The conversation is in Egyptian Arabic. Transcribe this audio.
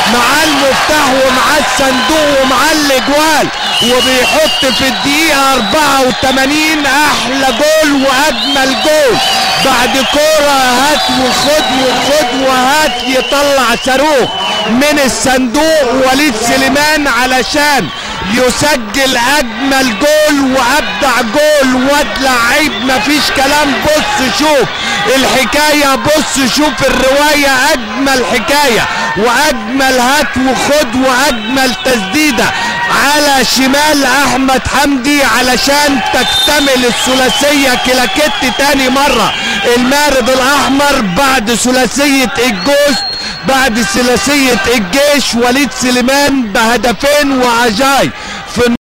مع المفتاح ومع الصندوق ومع الاجوال وبيحط في الدقيقة 84 احلى جول واجمل جول بعد كورة هات وخد وخد وهات يطلع صاروخ من الصندوق وليد سليمان علشان يسجل اجمل جول وابدع جول واد لعيب مفيش كلام بص شوف الحكايه بص شوف الروايه اجمل حكايه واجمل هات وخد واجمل تسديده على شمال احمد حمدي علشان تكتمل الثلاثيه كلاكيت تاني مره المارد الاحمر بعد ثلاثيه الجوست بعد ثلاثيه الجيش وليد سليمان بهدفين وعجاي في